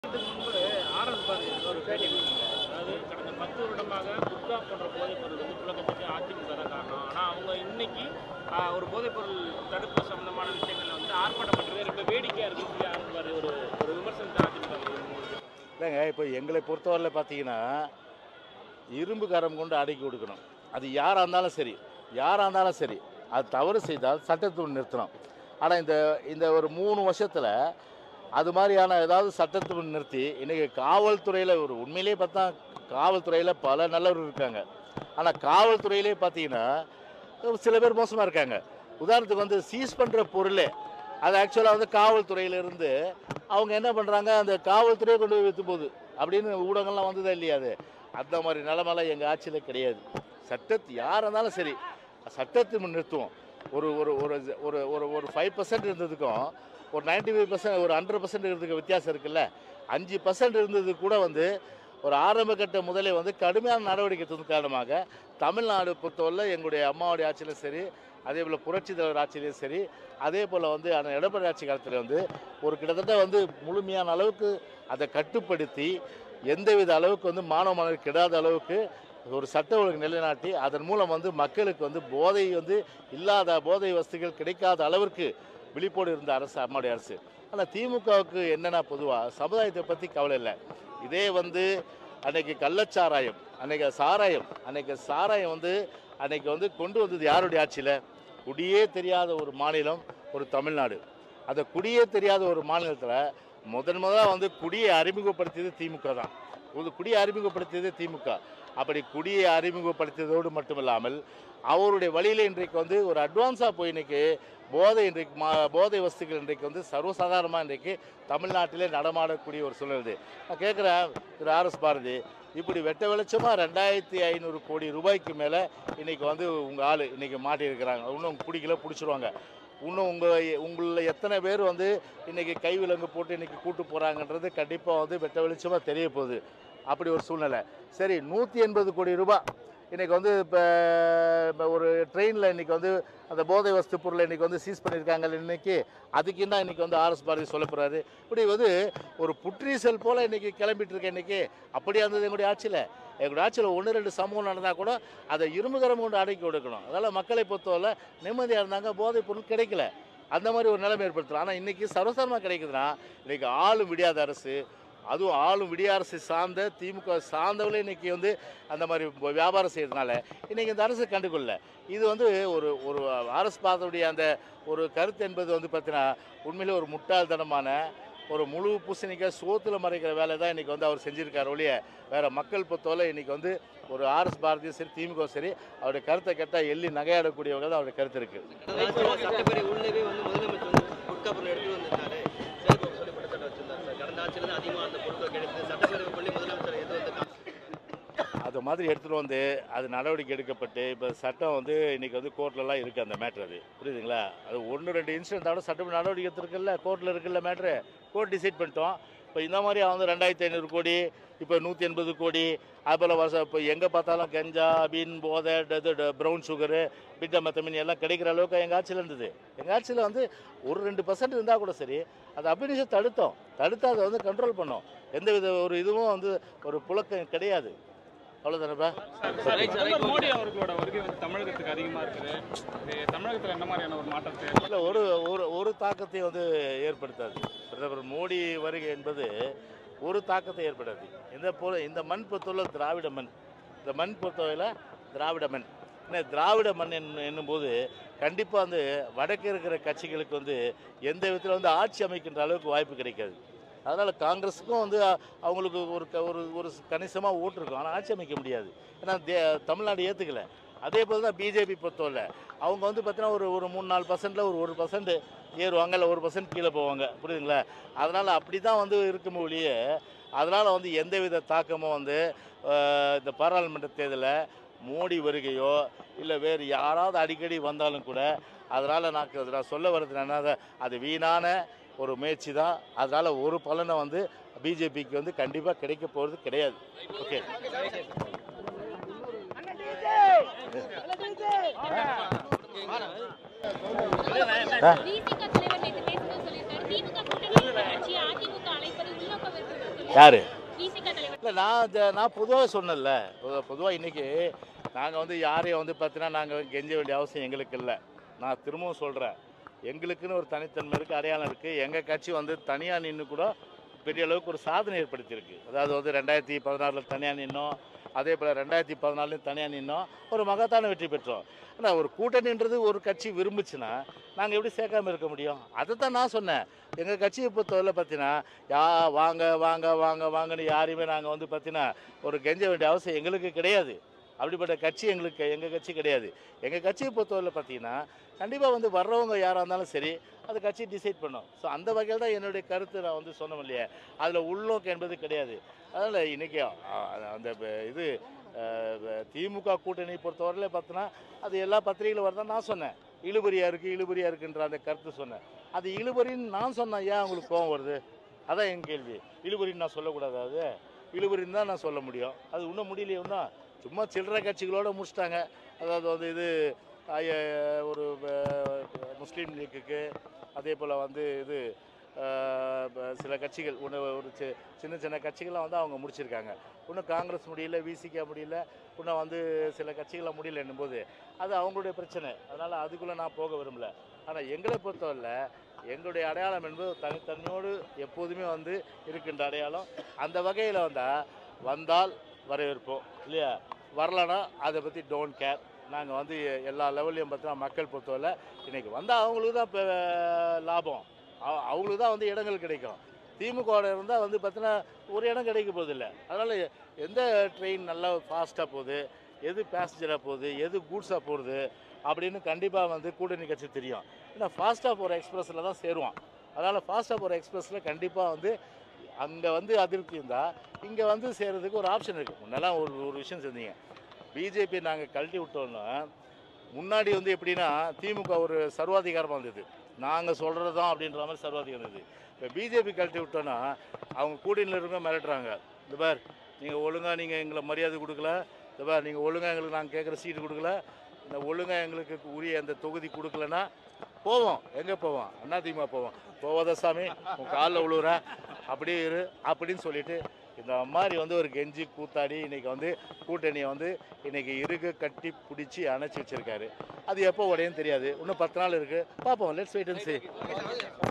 இதுக்கு முன்பு ஆர்எஸ் பாரதி ஒரு பேட்டி கொடுத்தாங்க. அதாவது கடந்த பத்து வருடமாக குட்கா போன்ற போதைப் பொருள் வந்து புழக்கத்துக்கு அதிமுக தான் காரணம் ஆனால் அவங்க இன்னைக்கு ஆஹ், ஒரு போதைப் பொருள் தடுப்பு சம்பந்தமான விஷயங்கள்ல வந்து ஆர்ப்பாட்டம் பண்ணுறது ரொம்ப வேடிக்கையாக இருக்குன்னு சொல்லி ஆர்எஸ் பாரதி ஒரு ஒரு விமர்சனத்தை அதிமுக முன்வைக்கிறாங்க. இல்லைங்க இப்போ எங்களை பொறுத்தவரையில் பார்த்தீங்கன்னா இரும்பு கரம் கொண்டு அடக்கி கொடுக்கணும் அது யாராக இருந்தாலும் சரி யாராக இருந்தாலும் சரி அது தவறு செய்தால் சட்டத்தை நிறுத்தணும் ஆனால் இந்த இந்த ஒரு மூணு வருஷத்தில் அது மாதிரியான ஏதாவது சட்டத்தை முன் நிறுத்தி இன்றைக்கி காவல்துறையில் ஒரு உண்மையிலேயே பார்த்தா காவல்துறையில் பல நல்லவர்கள் இருக்காங்க ஆனால் காவல்துறையிலே பார்த்தீங்கன்னா சில பேர் மோசமாக இருக்காங்க உதாரணத்துக்கு வந்து சீஸ் பண்ணுற பொருளே அது ஆக்சுவலாக வந்து காவல்துறையிலிருந்து அவங்க என்ன பண்ணுறாங்க அந்த காவல்துறையை கொண்டு போய் விற்று போகுது அப்படின்னு ஊடகங்கள்லாம் வந்ததா இல்லையா அது அந்த மாதிரி நிலமெல்லாம் எங்கள் ஆட்சியில் கிடையாது சட்டத்து யாராக இருந்தாலும் சரி சட்டத்தை முன் நிறுத்துவோம் ஒரு ஒரு ஒரு ஒரு ஒரு ஒரு ஃபைவ் பர்சன்ட் இருந்ததுக்கும் ஒரு 95% ஃபைவ் பர்சன்ட் ஒரு ஹண்ட்ரட் பர்சன்ட் இருந்ததுக்கு வித்தியாசம் இருக்குல்ல அஞ்சு பர்சன்ட் இருந்தது கூட வந்து ஒரு ஆரம்ப கட்ட முதலே வந்து கடுமையான நடவடிக்கை எடுத்ததன் காரணமாக தமிழ்நாடு பொறுத்தவரை எங்களுடைய அம்மாவுடைய ஆட்சியிலும் சரி அதே போல் புரட்சி தலைவர் ஆட்சியிலையும் சரி அதே போல் வந்து அந்த எடப்பாடி ஆட்சி காலத்தில் வந்து ஒரு கிட்டத்தட்ட வந்து முழுமையான அளவுக்கு அதை கட்டுப்படுத்தி எந்தவித அளவுக்கு வந்து மாணவ மாணவர் கெடாத அளவுக்கு ஒரு சட்ட ஒழுங்கு நிலைநாட்டி அதன் மூலம் வந்து மக்களுக்கு வந்து போதை வந்து இல்லாத போதை வசதிகள் கிடைக்காத அளவிற்கு விழிப்போடு இருந்த அரசு அம்மாவுடைய அரசு ஆனால் திமுகவுக்கு என்னென்னா பொதுவாக சமுதாயத்தை பற்றி கவலை இல்லை இதே வந்து அன்னைக்கு கள்ளச்சாராயம் அன்னைக்கு சாராயம் அன்னைக்கு சாராயம் வந்து அன்னைக்கு வந்து கொண்டு வந்தது யாருடைய ஆட்சியில் குடியே தெரியாத ஒரு மாநிலம் ஒரு தமிழ்நாடு அந்த குடியே தெரியாத ஒரு மாநிலத்தில் முதன் முதலாக வந்து குடியை அறிமுகப்படுத்தியது திமுக தான் ஒரு குடியை அறிமுகப்படுத்தியது திமுக அப்படி குடியை அறிமுகப்படுத்தியதோடு மட்டுமில்லாமல் அவருடைய வழியில் இன்றைக்கு வந்து ஒரு அட்வான்ஸாக போய் இன்னைக்கு போதை இன்றைக்கு மா போதை வஸ்துக்கள் இன்றைக்கு வந்து சர்வசாதாரணமாக இன்றைக்கு தமிழ்நாட்டிலே நடமாடக்கூடிய ஒரு சூழல் இது நான் கேட்குறேன் திரு ஆர்எஸ் பாரதி இப்படி வெட்ட வெளிச்சமாக ரெண்டாயிரத்தி ஐநூறு கோடி ரூபாய்க்கு மேலே இன்றைக்கி வந்து உங்கள் ஆள் இன்றைக்கி மாட்டியிருக்கிறாங்க இன்னும் பிடிக்கல பிடிச்சிருவாங்க இன்னும் உங்கள் உங்களில் எத்தனை பேர் வந்து இன்றைக்கி கைவிலங்கு போட்டு இன்றைக்கி கூட்டு போகிறாங்கன்றது கண்டிப்பாக வந்து வெட்ட வெளிச்சமாக தெரிய போகுது அப்படி ஒரு சூழ்நிலை சரி நூற்றி எண்பது கோடி ரூபாய் இன்றைக்கி வந்து இப்போ ஒரு ட்ரெயினில் இன்றைக்கி வந்து அந்த போதை வஸ்து பொருளை இன்றைக்கி வந்து சீஸ் பண்ணியிருக்காங்க இன்றைக்கி அதுக்கு என்ன இன்றைக்கி வந்து ஆர்எஸ் பாரதி சொல்ல போகிறாரு இப்படி வந்து ஒரு புற்றீசல் போல் இன்றைக்கி கிளம்பிட்டு இருக்க இன்றைக்கி அப்படியே இருந்தது எங்களுடைய ஆட்சியில் எங்களுடைய ஆட்சியில் ஒன்று ரெண்டு சமூகம் நடந்தால் கூட அதை இரும்புகரம் கொண்டு அடக்கி கொடுக்கணும் அதனால் மக்களை பொறுத்தவரை நிம்மதியாக இருந்தாங்க போதைப் பொருள் கிடைக்கல அந்த மாதிரி ஒரு நிலைமை ஏற்படுத்தலாம் ஆனால் இன்றைக்கி சர்வசாரமாக கிடைக்குதுன்னா இன்றைக்கி ஆளும் விடியாத அரசு அதுவும் ஆளும் விடிய அரசு சார்ந்த திமுக சார்ந்தவர்களே இன்றைக்கி வந்து அந்த மாதிரி வ- வியாபாரம் செய்கிறதுனால இன்றைக்கி இந்த அரசு கண்டுகொள்ள இது வந்து ஒரு ஒரு அரசு பாதவுடைய அந்த ஒரு கருத்து என்பது வந்து பார்த்தீங்கன்னா உண்மையிலே ஒரு முட்டாள்தனமான ஒரு முழு பூசணிக்காய் சோத்தில் மறைக்கிற வேலை தான் இன்றைக்கி வந்து அவர் செஞ்சுருக்கார் ஒழிய வேறு மக்கள் பொறுத்தவரை இன்றைக்கி வந்து ஒரு ஆர்எஸ் பாரதியும் சரி திமுக சரி அவருடைய கருத்தை கேட்டால் எள்ளி நகையாடக்கூடியவங்க தான் அவருடைய கருத்து இருக்குது சட்டப்பேரவை உள்ளவே வந்து முதலமைச்சர் வந்து குட்கா பொருள் எடுத்து வந்திருந்தாரு சிறப்பு சொல்லி படத்தை வச்சிருந்தாரு சார் கடந்த ஆட்சியில இருந்து அதிகமாக அந்த பொருட்கள் கிடைத்து சட்டப்பேரவைக்குள்ளே முதலமைச்சர் எது வந்து கா- அது மாதிரி எடுத்துகிட்டு வந்து அது நடவடிக்கை எடுக்கப்பட்டு இப்போ சட்டம் வந்து இன்றைக்கி வந்து கோர்ட்லலாம் இருக்குது அந்த மேட்ரு அது புரியுதுங்களா அது ஒன்று ரெண்டு இன்சிடென்ட்டோட சட்டம் நடவடிக்கை எடுத்துருக்குல்ல கோர்ட்டில் இருக்குல்ல மேட்ரு கோர்ட் டிசைட் பண்ணிட்டோம் இப்போ இந்த மாதிரி வந்து ரெண்டாயிரத்தி ஐநூறு கோடி இப்போ நூற்றி எண்பது கோடி அதுபோல் வருஷம் இப்போ எங்கே பார்த்தாலும் கஞ்சா பீன் போதை இது ப்ரௌன் சுகரு பிட்டா மெத்தமின் எல்லாம் கிடைக்கிற அளவுக்கு எங்கள் ஆட்சியில் இருந்தது எங்கள் ஆட்சியில் வந்து ஒரு ரெண்டு பர்சன்ட் இருந்தால் கூட சரி அது அபினிஷம் தடுத்தோம் தடுத்து அதை வந்து கண்ட்ரோல் பண்ணோம் எந்த வித ஒரு இதுவும் வந்து ஒரு புழக்கம் கிடையாது அவ்வளோதானப்பா பிரதமர் மோடி அவர்களோட வருகை வந்து தமிழகத்துக்கு அதிகமாக இருக்குது இது தமிழகத்தில் என்ன மாதிரியான ஒரு மாற்றத்தை இல்லை ஒரு ஒரு ஒரு தாக்கத்தை வந்து ஏற்படுத்தாது பிரதமர் மோடி வருகை என்பது ஒரு தாக்கத்தை ஏற்படாது இந்த பொ இந்த மண் பொறுத்தவரை திராவிட மண் இந்த மண் பொறுத்தவரையில் திராவிட மண் ஏன்னா திராவிட மண் என்ன என்னும்போது கண்டிப்பாக வந்து வடக்கு இருக்கிற கட்சிகளுக்கு வந்து எந்த விதத்தில் வந்து ஆட்சி அமைக்கின்ற அளவுக்கு வாய்ப்பு கிடைக்காது அதனால் காங்கிரஸுக்கும் வந்து அ- அவங்களுக்கு ஒரு க- ஒரு ஒரு கணிசமாக ஓட்டு இருக்கும் ஆனால் ஆட்சி அமைக்க முடியாது ஏன்னா தே தமிழ்நாடு ஏற்றுக்கல அதே போல் தான் பிஜேபி பொறுத்தவரை அவங்க வந்து பார்த்தீங்கன்னா ஒரு ஒரு மூணு நாலு பர்சன்டில் ஒரு ஒரு பர்சன்ட் ஏறுவாங்க இல்லை ஒரு பர்சன்ட் கீழே போவாங்க புரியுதுங்களா அதனால் அப்படி தான் வந்து இருக்கும் ஒழிய அதனால் வந்து எந்தவித தாக்கமும் வந்து அஹ், இந்த பாராளுமன்ற தேர்தலில் மோடி வருகையோ இல்லை வேறு யாராவது அடிக்கடி வந்தாலும் கூட அதனால் நான் க- நான் சொல்ல வர்றது என்னன்னா அது வீணான ஒரு முயற்சி தான் அதனால் ஒரு பலனை வந்து பிஜேபிக்கு வந்து கண்டிப்பாக கிடைக்க போகிறது கிடையாது ஓகே விசிக தலைவர் நேற்று பேசும்போது சொல்லியிருக்காரு திமுக கூட்டணி கட்சி அதிமுக அழைப்பது உள்நோக்க விருப்பம் யாரு விசிக தலைவர் இல்லை நான் இந்த- நான் பொதுவாக சொன்னேன்ல பொதுவாக இன்றைக்கி நாங்கள் வந்து யாரையும் வந்து பார்த்தீங்கன்னா நாங்கள் கெஞ்ச வேண்டிய அவசியம் எங்களுக்கு இல்லை நான் திரும்பவும் சொல்கிறேன் எங்களுக்குன்னு ஒரு தனித்தன்மை இருக்குது அடையாளம் இருக்குது எங்கள் கட்சி வந்து தனியாக நின்று கூட பெரிய அளவுக்கு ஒரு சாதனை ஏற்படுத்தியிருக்கு அதாவது வந்து ரெண்டாயிரத்தி பதினாறில் தனியாக நின்னோம் அதே போல் ரெண்டாயிரத்தி பதினாலையும் தனியாக நின்னோம் ஒரு மகத்தான வெற்றி பெற்றோம் ஆனால் ஒரு கூட்டணின்றது ஒரு கட்சி விரும்புச்சுன்னா நாங்கள் எப்படி சேர்க்காம இருக்க முடியும் அதை தான் நான் சொன்னேன் எங்கள் கட்சியை பொறுத்தவரை பார்த்தீங்கன்னா யா வாங்க வாங்க வாங்க வாங்கன்னு யாரையுமே நாங்கள் வந்து பார்த்தீங்கன்னா ஒரு கெஞ்ச வேண்டிய அவசியம் எங்களுக்கு கிடையாது அப்படிப்பட்ட கட்சி எங்களுக்கு எங்கள் கட்சி கிடையாது எங்கள் கட்சியை பொறுத்தவரையில் பார்த்தீங்கன்னா கண்டிப்பாக வந்து வர்றவங்க யாராக இருந்தாலும் சரி அது கட்சி டிசைட் பண்ணும் ஸோ அந்த வகையில் தான் என்னுடைய கருத்து நான் வந்து சொன்னோம் இல்லையா அதில் உள்நோக்கு என்பது கிடையாது அதனால் இன்றைக்கி அந்த ப- இது அஹ், ப- திமுக கூட்டணி பொறுத்தவரையில் பார்த்தோன்னா அது எல்லா பத்திரிகையிலும் வரதான் நான் சொன்னேன் இழுபறியாக இருக்குது இழுபறியாக இருக்குன்ற அந்த கருத்து சொன்னேன் அது இழுபறின்னு நான் சொன்னேன் ஏன் உங்களுக்கு கோவம் வருது அதான் என் கேள்வி இழுபறின்னு நான் சொல்லக்கூடாது அது இழுபறின்னு தான் நான் சொல்ல முடியும் அது இன்னும் முடியலையே இன்னும் சும்மா சில்லறை கட்சிகளோட முடிச்சிட்டாங்க அதாவது வந்து இது ஐய- ஒரு அஹ், முஸ்லீம் லீக்குக்கு அதே போல் வந்து இது அஹ், ப- சில கட்சிகள் ஒன்று ஒரு சி- சின்ன சின்ன கட்சிகள்லாம் வந்து அவங்க முடிச்சிருக்காங்க இன்னும் காங்கிரஸ் முடியல விசிக முடியல இன்னும் வந்து சில கட்சிகளாக முடியல என்னும்போது அது அவங்களுடைய பிரச்சனை அதனால் அதுக்குள்ளே நான் போக விரும்பல ஆனால் எங்களை பொறுத்தவரையில் எங்களுடைய அடையாளம் என்பது தனித்தன்மையோடு எப்போதுமே வந்து இருக்கின்ற அடையாளம் அந்த வகையில் வந்தால் வந்தால் வரவேற்போம் இல்லையா வரலனா அதை பற்றி டோன்ட் கேர் நாங்கள் வந்து எல்லா லெவல்லையும் பார்த்தீங்கன்னா மக்கள் பொறுத்தவரை இன்றைக்கி வந்தால் அவங்களுக்கு தான் இப்போ லாபம் அவ- அவங்களுக்கு தான் வந்து இடங்கள் கிடைக்கும் திமுகவோட இருந்தால் வந்து பார்த்தீங்கன்னா ஒரு இடம் கிடைக்க போதில்லை அதனால் எந்த ட்ரெயின் நல்லா ஃபாஸ்ட்டாக போகுது எது பேசஞ்சராக போகுது எது கூட்ஸாக போகுது அப்படின்னு கண்டிப்பாக வந்து கூட்டணி கட்சி தெரியும் ஏன்னா ஃபாஸ்ட்டாக போகிற எக்ஸ்பிரஸில் தான் சேருவான் அதனால் ஃபாஸ்ட்டாக போகிற எக்ஸ்பிரஸில் கண்டிப்பாக வந்து அங்கே வந்து அதிருப்தி இருந்தால் இங்கே வந்து சேர்றதுக்கு ஒரு ஆப்ஷன் இருக்குது முன்னெல்லாம் ஒரு ஒரு விஷயம் செஞ்சீங்க பிஜேபி நாங்கள் கழட்டி விட்டோன்னா முன்னாடி வந்து எப்படின்னா திமுக ஒரு சர்வாதிகாரமாக இருந்தது நாங்கள் சொல்கிறது தான் அப்படின்ற மாதிரி சர்வாதிகாரம் இருந்தது இப்போ பிஜேபி கழட்டி விட்டோன்னா அவங்க கூட்டணியில் இருக்க மிரட்டுறாங்க இந்த பார் நீங்கள் ஒழுங்காக நீங்கள் எங்களை மரியாதை கொடுக்கல இந்த பார் நீங்கள் ஒழுங்காக எங்களுக்கு நாங்கள் கேட்குற சீட்டு கொடுக்கல இந்த ஒழுங்காக எங்களுக்கு உரிய அந்த தொகுதி கொடுக்கலன்னா போவோம் எங்கே போவோம் அதிமுக போவோம் போவாத சாமி உன் காலில் விழுவுறேன் அப்படியே இரு அப்படின்னு சொல்லிட்டு இந்த மாதிரி வந்து ஒரு கெஞ்சி கூத்தாடி இன்னைக்கு வந்து கூட்டணியை வந்து இன்னைக்கு இறுக கட்டி பிடிச்சி அணைச்சி வச்சிருக்காரு அது எப்போ உடையும் தெரியாது இன்னும் பத்து நாள் இருக்குது பார்ப்போம் லெட்ஸ் வெயிட் அண்ட் see